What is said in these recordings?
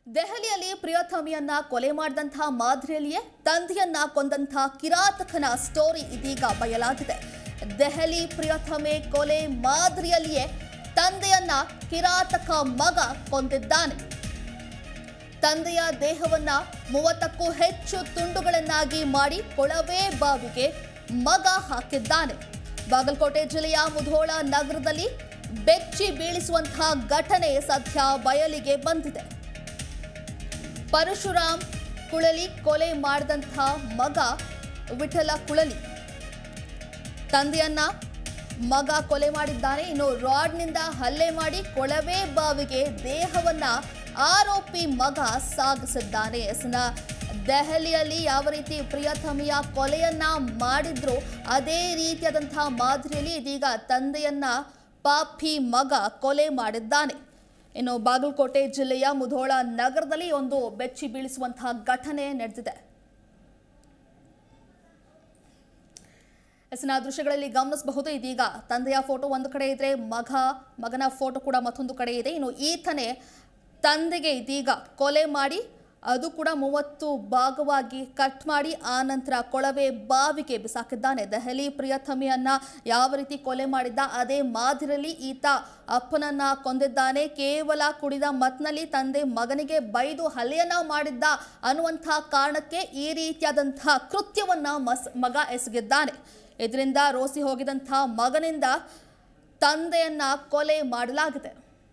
ದೆಹಲಿಯಲ್ಲಿ ಪ್ರಿಯತಮಿಯನ್ನ ಕೊಲೆ ಮಾಡಿದಂತಹ ಮಾದರಿಯಲ್ಲಿಯೇ ತಂದೆಯನ್ನ ಕೊಂದಂತಹ ಕಿರಾತಕನ ಸ್ಟೋರಿ ಇದೀಗ ಬಯಲಾಗಿದೆ ದೆಹಲಿ ಪ್ರಿಯತಮೆ ಕೊಲೆ ಮಾದರಿಯಲ್ಲಿಯೇ ತಂದೆಯನ್ನ ಕಿರಾತಕ ಮಗ ಕೊಂದಿದ್ದಾನೆ ತಂದೆಯ ದೇಹವನ್ನ ಮೂವತ್ತಕ್ಕೂ ಹೆಚ್ಚು ತುಂಡುಗಳನ್ನಾಗಿ ಮಾಡಿ ಕೊಳವೆ ಬಾವಿಗೆ ಮಗ ಹಾಕಿದ್ದಾನೆ ಬಾಗಲಕೋಟೆ ಜಿಲ್ಲೆಯ ಮುಧೋಳ ನಗರದಲ್ಲಿ ಬೆಚ್ಚಿ ಬೀಳಿಸುವಂತಹ ಘಟನೆ ಸದ್ಯ ಬಯಲಿಗೆ ಬಂದಿದೆ ಪರಶುರಾಮ್ ಕುಳಲಿ ಕೊಲೆ ಮಾಡಿದಂಥ ಮಗ ವಿಠಲ ಕುಳಲಿ ತಂದೆಯನ್ನ ಮಗ ಕೊಲೆ ಮಾಡಿದ್ದಾನೆ ಇನ್ನು ರಾಡ್ನಿಂದ ಹಲ್ಲೆ ಮಾಡಿ ಕೊಳವೆ ಬಾವಿಗೆ ದೇಹವನ್ನ ಆರೋಪಿ ಮಗ ಸಾಗಿಸಿದ್ದಾನೆ ಎಸ್ನ ದೆಹಲಿಯಲ್ಲಿ ಯಾವ ರೀತಿ ಪ್ರಿಯತಮಿಯ ಕೊಲೆಯನ್ನ ಮಾಡಿದ್ರು ಅದೇ ರೀತಿಯಾದಂತಹ ಮಾದರಿಯಲ್ಲಿ ಇದೀಗ ತಂದೆಯನ್ನ ಪಾಪಿ ಮಗ ಕೊಲೆ ಮಾಡಿದ್ದಾನೆ ಇನ್ನು ಬಾಗಲಕೋಟೆ ಜಿಲ್ಲೆಯ ಮುಧೋಳ ನಗರದಲ್ಲಿ ಒಂದು ಬೆಚ್ಚಿ ಬೀಳಿಸುವಂತಹ ಘಟನೆ ನಡೆದಿದೆ ಎಸ್ನ ದೃಶ್ಯಗಳಲ್ಲಿ ಗಮನಿಸಬಹುದು ಇದೀಗ ತಂದೆಯ ಫೋಟೋ ಒಂದು ಕಡೆ ಇದ್ರೆ ಮಗ ಮಗನ ಫೋಟೋ ಕೂಡ ಮತ್ತೊಂದು ಕಡೆ ಇದೆ ಇನ್ನು ಈತನೇ ತಂದೆಗೆ ಇದೀಗ ಕೊಲೆ ಮಾಡಿ ಅದು ಕೂಡ ಮೂವತ್ತು ಭಾಗವಾಗಿ ಕಟ್ ಮಾಡಿ ಆ ನಂತರ ಕೊಳವೆ ಬಾವಿಗೆ ಬಿಸಾಕಿದ್ದಾನೆ ದೆಹಲಿ ಪ್ರಿಯತಮಿಯನ್ನ ಯಾವ ರೀತಿ ಕೊಲೆ ಮಾಡಿದ್ದ ಅದೇ ಮಾದರಿಯಲ್ಲಿ ಈತ ಅಪ್ಪನನ್ನ ಕೊಂದಿದ್ದಾನೆ ಕೇವಲ ಕುಡಿದ ಮತ್ನಲ್ಲಿ ತಂದೆ ಮಗನಿಗೆ ಬೈದು ಹಲ್ಲೆಯನ್ನ ಮಾಡಿದ್ದ ಅನ್ನುವಂಥ ಕಾರಣಕ್ಕೆ ಈ ರೀತಿಯಾದಂತಹ ಕೃತ್ಯವನ್ನ ಮಸ್ ಮಗ ಎಸಗಿದ್ದಾನೆ ಇದರಿಂದ ರೋಸಿ ಹೋಗಿದಂಥ ಮಗನಿಂದ ತಂದೆಯನ್ನ ಕೊಲೆ ಮಾಡಲಾಗಿದೆ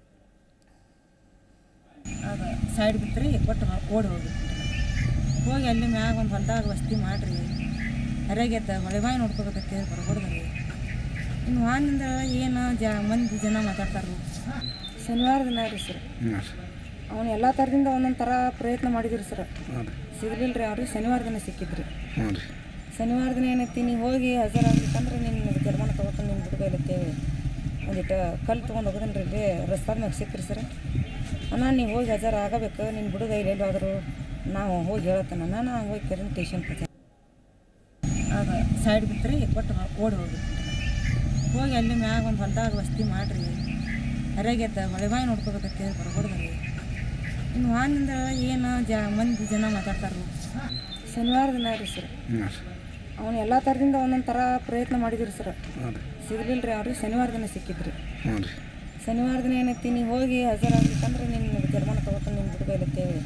ಅದು ಸೈಡ್ ಬಿತ್ತರಿ ಕೊಟ್ಟು ಓಡಿ ಹೋಗಿತ್ತು ಹೋಗಿ ಅಲ್ಲಿ ಮ್ಯಾಗ ಒಂದು ಹೊಲ್ದಾಗ ವಸ್ತಿ ಮಾಡಿರಿ ಹರಿಯಾಗೆದ್ದ ಹೊಳೆ ಬಾಯಿ ನೋಡ್ಕೋಬೇಕಂತ ಹೊರಗಡ್ದ್ರಿ ಇನ್ನು ವಾನಿಂದ ಏನು ಜ ಮಂದಿ ಜನ ಮಾತಾಡ್ತಾರೆ ಶನಿವಾರ ದಿನ ರೀ ಸರ್ ಅವನು ಎಲ್ಲ ಥರದಿಂದ ಒಂದೊಂದು ಥರ ಪ್ರಯತ್ನ ಮಾಡಿದ್ರಿ ಸರ್ ಸಿಗಲಿಲ್ಲ ರೀ ಅವ್ರಿಗೆ ಶನಿವಾರ ದಿನ ಸಿಕ್ಕಿದ್ರಿ ಹ್ಞೂ ರೀ ಶನಿವಾರ ದಿನ ಏನೈತಿ ನೀವು ಹೋಗಿ ಹಾಜರಾಗ್ಬೇಕಂದ್ರೆ ನಿನ್ನ ಜರ್ಮಾನ ತೊಗೊತಾನೆ ನಿಮ್ಮ ಹುಡುಗೈಲತ್ತೇವೆ ಒಂದಿಟ್ಟು ಕಲ್ಲು ತೊಗೊಂಡು ಹೋಗೋದನ್ರಿ ಇಲ್ಲಿ ರಸ್ತಾದ ಮ್ಯಾಗ ಸಿಕ್ಕ್ರಿ ಸರ್ ಅಣ್ಣ ನೀವು ಹೋಗಿ ಹಾಜರು ಆಗಬೇಕು ನಿನ್ನ ಹುಡುಗ ಇಲ್ಲಿ ಎಲ್ಲಾದರೂ ನಾವು ಹೋಗಿ ಹೇಳತ್ತನ ನಾನು ಹೋಗಿ ಕರೆನ್ ಸ್ಟೇಷನ್ ಅದು ಸೈಡ್ ಬಿತ್ತರಿ ಕೊಟ್ಟು ಓಡಿ ಹೋಗಿತ್ತು ಹೋಗಿ ಅಲ್ಲಿ ಮ್ಯಾಗ ಒಂದು ಹೊಲ್ದಾಗ ವಸ್ತಿ ಮಾಡಿರಿ ಹರಿಯಾಗೆದ್ದ ಹೊಳೆ ಬಾಯಿ ನೋಡ್ಕೋಬೇಕಂತ ಹೊರಗಡ್ದ್ರಿ ಇನ್ನು ವಾನಿಂದ ಏನು ಜ ಮಂದಿ ಜನ ಮಾತಾಡ್ತಾರೆ ಶನಿವಾರ ದಿನ ರೀ ಸರ್ ಹ್ಞೂ ರೀ ಅವನು ಎಲ್ಲ ಥರದಿಂದ ಒಂದೊಂದು ಥರ ಪ್ರಯತ್ನ ಮಾಡಿದ್ರಿ ಸರ್ ಹ್ಞೂ ರೀ ಸಿಗಲಿಲ್ಲ ರೀ ಅವ್ರಿಗೆ ಶನಿವಾರ ದಿನ ಸಿಕ್ಕಿದ್ರಿ ಹ್ಞೂ ರೀ ಶನಿವಾರ ದಿನ ಏನೈತಿ ನೀವು ಹೋಗಿ ಹಾಜರಾಗ್ಬೇಕಂದ್ರೆ ನಿನ್ನ ಜರ್ಮಾನ ತೊಗೊತಾನೆ ನಿಮ್ಮ ಹುಡುಗ ಇಲ್ಲತ್ತೇವೆ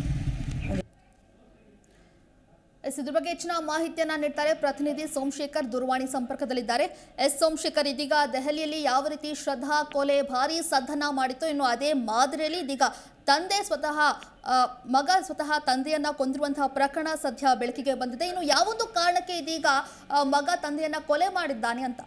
ಎಸ್ ಇದ್ರ ಬಗ್ಗೆ ಹೆಚ್ಚಿನ ಮಾಹಿತಿಯನ್ನ ನೀಡ್ತಾರೆ ಪ್ರತಿನಿಧಿ ಸೋಮಶೇಖರ್ ದೂರವಾಣಿ ಸಂಪರ್ಕದಲ್ಲಿದ್ದಾರೆ ಎಸ್ ಸೋಮಶೇಖರ್ ಇದೀಗ ದೆಹಲಿಯಲ್ಲಿ ಯಾವ ರೀತಿ ಶ್ರದ್ಧಾ ಕೊಲೆ ಭಾರಿ ಸದ್ದನ್ನ ಮಾಡಿತ್ತು ಇನ್ನು ಅದೇ ಮಾದರಿಯಲ್ಲಿ ಇದೀಗ ತಂದೆ ಸ್ವತಃ ಆ, ಮಗ ಸ್ವತಃ ತಂದೆಯನ್ನ ಕೊಂದಿರುವಂತಹ ಪ್ರಕರಣ ಸದ್ಯ ಬೆಳಕಿಗೆ ಬಂದಿದೆ ಇನ್ನು ಯಾವೊಂದು ಕಾರಣಕ್ಕೆ ಇದೀಗ ಆ, ಮಗ ತಂದೆಯನ್ನ ಕೊಲೆ ಮಾಡಿದ್ದಾನೆ ಅಂತ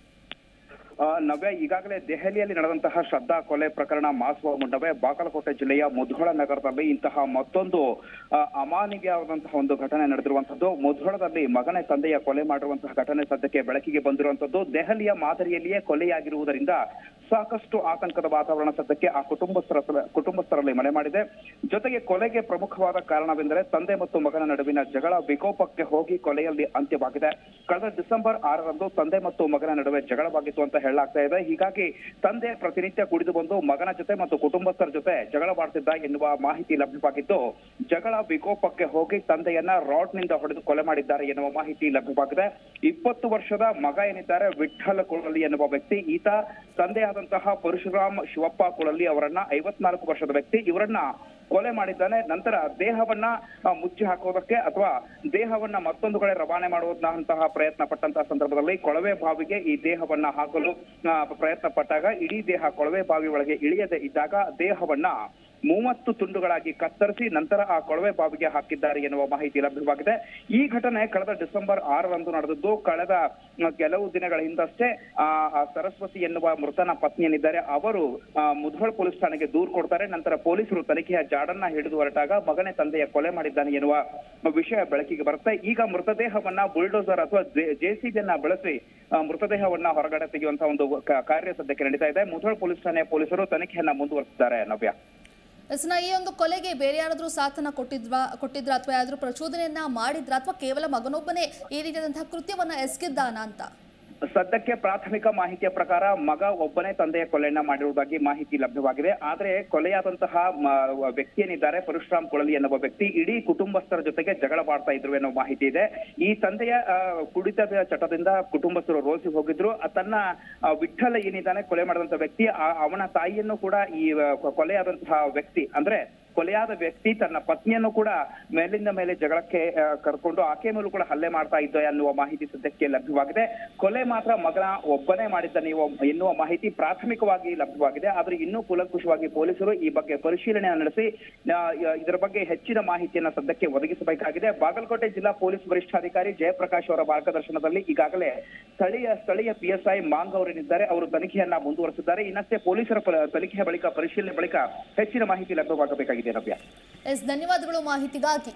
ಆ, ನವ್ಯ ಈಗಾಗಲೇ ದೆಹಲಿಯಲ್ಲಿ ನಡೆದಂತಹ ಶ್ರದ್ಧಾ ಕೊಲೆ ಪ್ರಕರಣ ಮಾಸುವ ಮುನ್ನವೇ ಬಾಗಲಕೋಟೆ ಜಿಲ್ಲೆಯ ಮುಧೋಳ ನಗರದಲ್ಲಿ ಇಂತಹ ಮತ್ತೊಂದು ಆ, ಅಮಾನವೀಯವಾದಂತಹ ಒಂದು ಘಟನೆ ನಡೆದಿರುವಂತದ್ದು ಮುಧೋಳದಲ್ಲಿ ಮಗನ ತಂದೆಯ ಕೊಲೆ ಮಾಡಿರುವಂತಹ ಘಟನೆ ಸದ್ಯಕ್ಕೆ ಬೆಳಕಿಗೆ ಬಂದಿರುವಂತದ್ದು ದೆಹಲಿಯ ಮಾದರಿಯಲ್ಲಿಯೇ ಕೊಲೆಯಾಗಿರುವುದರಿಂದ ಸಾಕಷ್ಟು ಆತಂಕದ ವಾತಾವರಣ ಸದ್ಯಕ್ಕೆ ಆ ಕುಟುಂಬಸ್ಥರ ಕುಟುಂಬಸ್ಥರಲ್ಲಿ ಮನೆ ಮಾಡಿದೆ ಜೊತೆಗೆ ಕೊಲೆಗೆ ಪ್ರಮುಖವಾದ ಕಾರಣವೆಂದರೆ ತಂದೆ ಮತ್ತು ಮಗನ ನಡುವಿನ ಜಗಳ ವಿಕೋಪಕ್ಕೆ ಹೋಗಿ ಕೊಲೆಯಲ್ಲಿ ಅಂತ್ಯವಾಗಿದೆ ಕಳೆದ ಡಿಸೆಂಬರ್ ಆರರಂದು ತಂದೆ ಮತ್ತು ಮಗನ ನಡುವೆ ಜಗಳವಾಗಿತ್ತು ಅಂತ ಹೇಳಲಾಗ್ತಾ ಇದೆ ಹೀಗಾಗಿ ತಂದೆ ಪ್ರತಿನಿತ್ಯ ಕುಡಿದು ಬಂದು ಮಗನ ಜೊತೆ ಮತ್ತು ಕುಟುಂಬಸ್ಥರ ಜೊತೆ ಜಗಳ ಮಾಡ್ತಿದ್ದ ಎನ್ನುವ ಮಾಹಿತಿ ಲಭ್ಯವಾಗಿದ್ದು ಜಗಳ ವಿಕೋಪಕ್ಕೆ ಹೋಗಿ ತಂದೆಯನ್ನ ರಾಡ್ನಿಂದ ಹೊಡೆದು ಕೊಲೆ ಮಾಡಿದ್ದಾರೆ ಎನ್ನುವ ಮಾಹಿತಿ ಲಭ್ಯವಾಗಿದೆ ಇಪ್ಪತ್ತು ವರ್ಷದ ಮಗ ಏನಿದ್ದಾರೆ ವಿಠ್ಠಲ ಕುಳಲಿ ಎನ್ನುವ ವ್ಯಕ್ತಿ ಈತ ತಂದೆಯಾದಂತಹ ಪರಶುರಾಮ್ ಶಿವಪ್ಪ ಕುಳಲಿ ಅವರನ್ನ ಐವತ್ನಾಲ್ಕು ವರ್ಷದ ವ್ಯಕ್ತಿ ಇವರನ್ನ ಕೊಲೆ ಮಾಡಿದ್ದಾನೆ ನಂತರ ದೇಹವನ್ನ ಆ, ಮುಚ್ಚಿ ಹಾಕೋದಕ್ಕೆ ಅಥವಾ ದೇಹವನ್ನ ಮತ್ತೊಂದು ಕಡೆ ರವಾನೆ ಮಾಡುವಂತಹ ಪ್ರಯತ್ನ ಪಟ್ಟಂತಹ ಸಂದರ್ಭದಲ್ಲಿ ಕೊಳವೆ ಬಾವಿಗೆ ಈ ದೇಹವನ್ನ ಹಾಕಲು ಆ, ಪ್ರಯತ್ನ ಪಟ್ಟಾಗ ಇಡೀ ದೇಹ ಕೊಳವೆ ಬಾವಿ ಒಳಗೆ ಇಳಿಯದೆ ಇದ್ದಾಗ ದೇಹವನ್ನ ಮೂವತ್ತು ತುಂಡುಗಳಾಗಿ ಕತ್ತರಿಸಿ ನಂತರ ಆ ಕೊಳವೆ ಬಾವಿಗೆ ಹಾಕಿದ್ದಾರೆ ಎನ್ನುವ ಮಾಹಿತಿ ಲಭ್ಯವಾಗಿದೆ ಈ ಘಟನೆ ಕಳೆದ ಡಿಸೆಂಬರ್ ಆರರಂದು ನಡೆದದ್ದು ಕಳೆದ ಆ, ಕೆಲವು ದಿನಗಳ ಹಿಂದಷ್ಟೇ ಆ ಆ ಸರಸ್ವತಿ ಎನ್ನುವ ಮೃತನ ಪತ್ನಿ ಏನಿದ್ದಾರೆ ಅವರು ಆ, ಮುಧೋಳ್ ಪೊಲೀಸ್ ಠಾಣೆಗೆ ದೂರು ಕೊಡ್ತಾರೆ ನಂತರ ಪೊಲೀಸರು ತನಿಖೆಯ ಜಾಡನ್ನ ಹಿಡಿದು ಹೊರಟಾಗ ಮಗನೇ ತಂದೆಯ ಕೊಲೆ ಮಾಡಿದ್ದಾನೆ ಎನ್ನುವ ವಿಷಯ ಬೆಳಕಿಗೆ ಬರುತ್ತೆ ಈಗ ಮೃತದೇಹವನ್ನ ಬುಲ್ಡೋಸರ್ ಅಥವಾ ಜೆಸಿಬಿಯನ್ನ ಬಳಸಿ ಆ, ಮೃತದೇಹವನ್ನ ಹೊರಗಡೆ ತೆಗೆಯುವಂತಹ ಒಂದು ಕ- ಕಾರ್ಯ ಸದ್ಯಕ್ಕೆ ನಡೀತಾ ಇದೆ ಮುಧೋಳ್ ಪೊಲೀಸ್ ಠಾಣೆಯ ಪೊಲೀಸರು ತನಿಖೆಯನ್ನ ಮುಂದುವರಿಸಿದ್ದಾರೆ ನವ್ಯ ಎಸ್ ನ ಈ ಒಂದು ಕೊಲೆಗೆ ಬೇರೆ ಯಾರಾದ್ರೂ ಸಾಥನ್ನ ಕೊಟ್ಟಿದ್ವಾ ಕೊಟ್ಟಿದ್ರ ಅಥವಾ ಯಾರಾದ್ರೂ ಪ್ರಚೋದನೆಯನ್ನ ಮಾಡಿದ್ರ ಅಥವಾ ಕೇವಲ ಮಗನೊಬ್ಬನೇ ಈ ರೀತಿಯಾದಂತಹ ಕೃತ್ಯವನ್ನ ಎಸಗಿದ್ದಾನ ಅಂತ ಸದ್ಯಕ್ಕೆ ಪ್ರಾಥಮಿಕ ಮಾಹಿತಿಯ ಪ್ರಕಾರ ಮಗ ಒಬ್ಬನೇ ತಂದೆಯ ಕೊಲೆಯನ್ನ ಮಾಡಿರುವುದಾಗಿ ಮಾಹಿತಿ ಲಭ್ಯವಾಗಿದೆ ಆದ್ರೆ ಕೊಲೆಯಾದಂತಹ ಮ- ವ್ಯಕ್ತಿ ಏನಿದ್ದಾರೆ ಪರಶುರಾಮ್ ಕೊಳಲಿ ಎನ್ನುವ ವ್ಯಕ್ತಿ ಇಡೀ ಕುಟುಂಬಸ್ಥರ ಜೊತೆಗೆ ಜಗಳ ಮಾಡ್ತಾ ಇದ್ರು ಎನ್ನುವ ಮಾಹಿತಿ ಇದೆ ಈ ತಂದೆಯ ಆ, ಕುಡಿತದ ಚಟದಿಂದ ಕುಟುಂಬಸ್ಥರು ರೋಸಿ ಹೋಗಿದ್ರು ಆ ತನ್ನ ಆ, ವಿಠ್ಠಲ ಏನಿದ್ದಾನೆ ಕೊಲೆ ಮಾಡಿದಂತ ವ್ಯಕ್ತಿ ಆ- ಅವನ ತಾಯಿಯನ್ನು ಕೂಡ ಈ ಆ, ಕೊ- ಕೊಲೆಯಾದಂತಹ ವ್ಯಕ್ತಿ ಅಂದ್ರೆ ಕೊಲೆಯಾದ ವ್ಯಕ್ತಿ ತನ್ನ ಪತ್ನಿಯನ್ನು ಕೂಡ ಮೇಲಿಂದ ಮೇಲೆ ಜಗಳಕ್ಕೆ ಆ, ಕರ್ಕೊಂಡು ಆಕೆ ಮೇಲೂ ಕೂಡ ಹಲ್ಲೆ ಮಾಡ್ತಾ ಇದ್ದ ಎನ್ನುವ ಮಾಹಿತಿ ಸದ್ಯಕ್ಕೆ ಲಭ್ಯವಾಗಿದೆ ಕೊಲೆ ಮಾತ್ರ ಮಗನ ಒಬ್ಬನೇ ಮಾಡಿದ್ದ ನೀವು ಎನ್ನುವ ಮಾಹಿತಿ ಪ್ರಾಥಮಿಕವಾಗಿ ಲಭ್ಯವಾಗಿದೆ ಆದ್ರೆ ಇನ್ನೂ ಕೂಲಂಕುಷವಾಗಿ ಪೊಲೀಸರು ಈ ಬಗ್ಗೆ ಪರಿಶೀಲನೆ ನಡೆಸಿ ಆ, ಇದರ ಬಗ್ಗೆ ಹೆಚ್ಚಿನ ಮಾಹಿತಿಯನ್ನ ಸದ್ಯಕ್ಕೆ ಒದಗಿಸಬೇಕಾಗಿದೆ ಬಾಗಲಕೋಟೆ ಜಿಲ್ಲಾ ಪೊಲೀಸ್ ವರಿಷ್ಠಾಧಿಕಾರಿ ಜಯಪ್ರಕಾಶ್ ಅವರ ಮಾರ್ಗದರ್ಶನದಲ್ಲಿ ಈಗಾಗಲೇ ಸ್ಥಳೀಯ ಸ್ಥಳೀಯ ಪಿಎಸ್ಐ ಮಾಂಗ್ ಅವರೇನಿದ್ದಾರೆ ಅವರು ತನಿಖೆಯನ್ನ ಮುಂದುವರೆಸಿದ್ದಾರೆ ಇನ್ನಷ್ಟೇ ಪೊಲೀಸರ ಪ- ತನಿಖೆಯ ಬಳಿಕ ಪರಿಶೀಲನೆ ಬಳಿಕ ಹೆಚ್ಚಿನ ಮಾಹಿತಿ ಲಭ್ಯವಾಗಬೇಕಾಗಿದೆ ನವ್ಯ ಎಸ್ ಧನ್ಯವಾದಗಳು ಮಾಹಿತಿಗಾಗಿ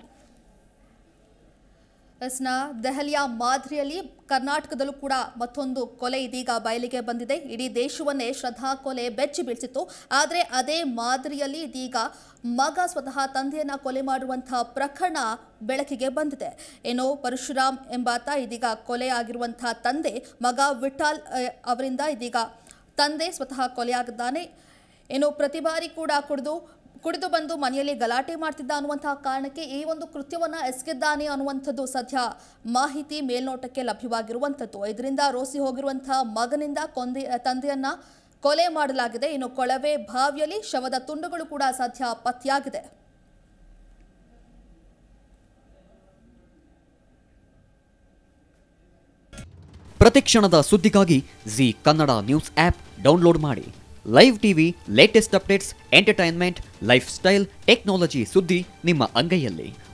ಎಸ್ನ ದೆಹಲಿಯ ಮಾದರಿಯಲ್ಲಿ ಕರ್ನಾಟಕದಲ್ಲೂ ಕೂಡ ಮತ್ತೊಂದು ಕೊಲೆ ಇದೀಗ ಬಯಲಿಗೆ ಬಂದಿದೆ ಇಡೀ ದೇಶವನ್ನೇ ಶ್ರದ್ಧಾ ಕೊಲೆ ಬೆಚ್ಚಿ ಬೀಳಿಸಿತ್ತು ಆದರೆ ಅದೇ ಮಾದರಿಯಲ್ಲಿ ಇದೀಗ ಮಗ ಸ್ವತಃ ತಂದೆಯನ್ನ ಕೊಲೆ ಮಾಡುವಂತಹ ಪ್ರಕರಣ ಬೆಳಕಿಗೆ ಬಂದಿದೆ ಏನು ಪರಶುರಾಮ್ ಎಂಬಾತ ಇದೀಗ ಕೊಲೆ ಆಗಿರುವಂತಹ ತಂದೆ ಮಗ ವಿಠಾಲ್ ಅಹ್, ಅವರಿಂದ ಇದೀಗ ತಂದೆ ಸ್ವತಃ ಕೊಲೆಯಾಗಿದ್ದಾನೆ ಏನು ಪ್ರತಿ ಬಾರಿ ಕೂಡ ಕುಡಿದು ಕುಡಿದು ಬಂದು ಮನೆಯಲ್ಲಿ ಗಲಾಟೆ ಮಾಡ್ತಿದ್ದ ಅನ್ನುವಂತಹ ಕಾರಣಕ್ಕೆ ಈ ಒಂದು ಕೃತ್ಯವನ್ನ ಎಸಗಿದ್ದಾನೆ ಅನ್ನುವಂಥದ್ದು ಸದ್ಯ ಮಾಹಿತಿ ಮೇಲ್ನೋಟಕ್ಕೆ ಲಭ್ಯವಾಗಿರುವಂಥದ್ದು ಇದರಿಂದ ರೋಸಿ ಹೋಗಿರುವಂತಹ ಮಗನಿಂದ ಕೊಂದೆ ತಂದೆಯನ್ನ ಕೊಲೆ ಮಾಡಲಾಗಿದೆ ಇನ್ನು ಕೊಳವೆ ಬಾವಿಯಲ್ಲಿ ಶವದ ತುಂಡುಗಳು ಕೂಡ ಸದ್ಯ ಪತ್ತೆಯಾಗಿದೆ ಪ್ರತಿಕ್ಷಣದ ಸುದ್ದಿಗಾಗಿ Zee Kannada news app download ಮಾಡಿ live TV latest updates entertainment lifestyle technology ಸುದ್ದಿ ನಿಮ್ಮ ಅಂಗೈಯಲ್ಲಿ